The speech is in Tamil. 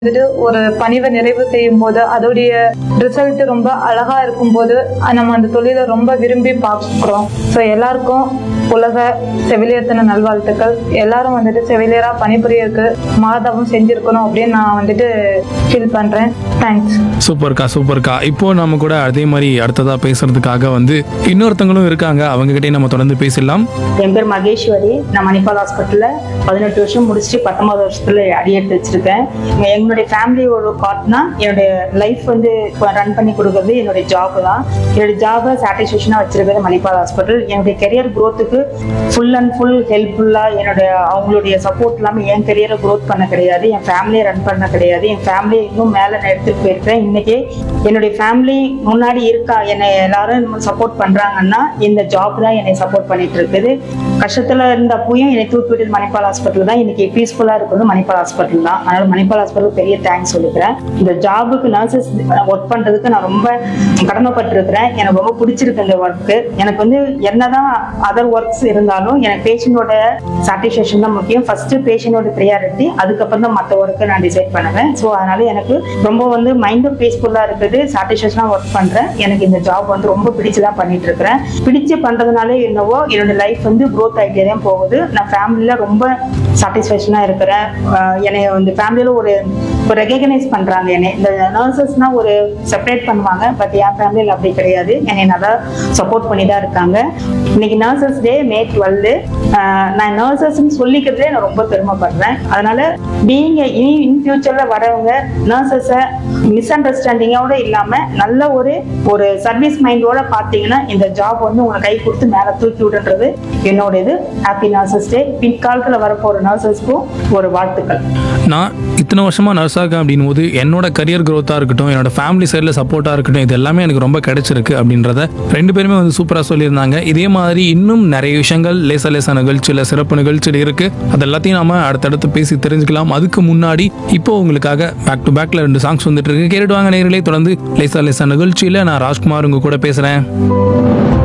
வந்துட்டு ஒரு பணிவை நிறைவு செய்யும் போது அதோடைய ரிசல்ட் ரொம்ப அழகா இருக்கும்போது அஹ் நம்ம அந்த தொழிலை ரொம்ப விரும்பி பார்க்குறோம் ஸோ எல்லாருக்கும் உலக செவிலியர் தின நல்வாழ்த்துக்கள் எல்லாரும் வந்துட்டு செவிலியரா பணிபுரியறதுக்கு மாதவம் செஞ்சிருக்கணும் அப்படின்னு நான் வந்துட்டு ஃபீல் பண்றேன் தேங்க்ஸ் சூப்பர்க்கா சூப்பர்க்கா இப்போ நம்ம கூட அதே மாதிரி அடுத்ததா பேசுறதுக்காக வந்து இன்னொருத்தவங்களும் இருக்காங்க அவங்க கிட்டே நம்ம தொடர்ந்து பேசலாம் என் பேர் மகேஸ்வரி நான் மணிப்பால் ஹாஸ்பிட்டலில் பதினெட்டு வருஷம் முடிச்சுட்டு பத்தொன்பது வருஷத்துல அடியெடுத்து வச்சிருக்கேன் எங்களுடைய ஃபேமிலியோட பார்ட்னா என்னுடைய லைஃப் வந்து ரன் பண்ணி கொடுக்கறது என்னுடைய ஜாப் தான் என்னுடைய ஜாபை சாட்டிஸ்ஃபேக்ஷனாக வச்சிருக்கிறது மணிப்பால் ஹாஸ்பிட்டல் என்னுடைய கெரியர் growth-க்கு ஃபுல் அண்ட் ஃபுல் ஹெல்ப்ஃபுல்லாக என்னுடைய அவங்களுடைய சப்போர்ட் இல்லாமல் என் கெரியரை growth பண்ண கிடையாது என் ஃபேமிலியை ரன் பண்ண கிடையாது என் ஃபேமிலியை இன்னும் மேலே நான் எடுத்துகிட்டு போயிருக்கேன் இன்னைக்கு என்னுடைய ஃபேமிலி முன்னாடி இருக்கா என்னை எல்லாரும் சப்போர்ட் பண்றாங்கன்னா இந்த ஜாப் தான் என்னை சப்போர்ட் பண்ணிட்டு இருக்குது கஷ்டத்துல இருந்தப்போயும் என்னை தூக்கி விட்டது மணிப்பால் ஹாஸ்பிட்டல் தான் இன்னைக்கு பீஸ்ஃபுல்லா இருக்கிறது மணிப்பால் ஹாஸ்பிட்டல் தான் அதனால மணிப்பால் ஹாஸ்பிட்டல் பெரிய தேங்க்ஸ் சொல்லிக்கிறேன் இந்த ஜாபுக்கு நர்சஸ் ஒர்க் பண்றதுக்கு நான் ரொம்ப கடமைப்பட்டிருக்கிறேன் எனக்கு ரொம்ப பிடிச்சிருக்கு இந்த ஒர்க்கு எனக்கு வந்து என்னதான் அதர் ஒர்க்ஸ் இருந்தாலும் எனக்கு பேஷண்டோட சாட்டிஸ்ஃபேக்ஷன் தான் முக்கியம் ஃபர்ஸ்ட் பேஷண்டோட ப்ரியாரிட்டி அதுக்கப்புறம் தான் மற்ற ஒர்க்கை நான் டிசைட் பண்ணுவேன் ஸோ அதனால எனக்கு ரொம்ப வந்து மைண்டும் பீஸ்ஃபுல்லாக இருக்குது சாட்டிஸ்ஃபேக்ஷனாக ஒர்க் பண்ணுறேன் எனக்கு இந்த ஜாப் வந்து ரொம்ப பிடிச்சு தான் பண்ணிட்டு இருக்கிறேன் பிடிச்சு பண்ணுறதுனாலே என்னவோ என்னோட லைஃப் வந்து க்ரோத் ஆகிட்டே தான் போகுது நான் ஃபேமிலியில் ரொம்ப சாட்டிஸ்ஃபேக்ஷனாக இருக்கிறேன் ஆஹ் என்னை வந்து ஃபேமிலியில் ஒரு ஒரு ரெகக்னைஸ் பண்ணுறாங்க என்னை இந்த நர்சஸ்னால் ஒரு செப்பரேட் பண்ணுவாங்க பட் என் ஃபேமிலியில் அப்படி கிடையாது என்னை நல்லா சப்போர்ட் பண்ணி தான் இருக்காங்க இன்னைக்கு நர்சஸ் டே மே டுவெல் நான் நர்சஸ்ன்னு சொல்லிக்கிறதுலே நான் ரொம்ப பெருமைப்படுறேன் அதனால நீங்க இனி இன் ஃபியூச்சர்ல வரவங்க நர்சஸை மிஸ் அண்டர்ஸ்டாண்டிங்கோட இல்லாம நல்ல ஒரு ஒரு சர்வீஸ் மைண்டோட பார்த்தீங்கன்னா இந்த ஜாப் வந்து உங்களை கை கொடுத்து மேலே தூக்கி விடுன்றது என்னோட இது ஹாப்பி நர்சஸ் டே பிற்காலத்தில் வரப்போற நர்சஸ்க்கும் ஒரு வாழ்த்துக்கள் நான் இத்தனை வருஷமா நர்ஸாக இருக்கேன் அப்படின் போது என்னோட கரியர் growth-ஆ இருக்கட்டும் என்னோட ஃபேமிலி சைடில் சப்போர்ட்டாக இருக்கட்டும் இது எல்லாமே எனக்கு ரொம்ப கிடைச்சிருக்கு அப்படின்றத ரெண்டு பேருமே வந்து சூப்பராக சொல்லியிருந்தாங்க இதே மாதிரி இன்னும் நிறைய விஷயங்கள் லேசா லேசா நிகழ்ச்சியில் சிறப்பு நிகழ்ச்சியில் இருக்கு அது எல்லாத்தையும் நாம அடுத்தடுத்து பேசி தெரிஞ்சுக்கலாம் அதுக்கு முன்னாடி இப்போ உங்களுக்காக பேக் டு பேக்ல ரெண்டு சாங்ஸ் வந்துட்டு இருக்கு கேட்டுட்டு வாங்க நேரிலே தொடர்ந்து லேசா லேசா நிகழ்ச்சியில் நான் ராஜ்குமார் உங்க கூட பேசுறேன்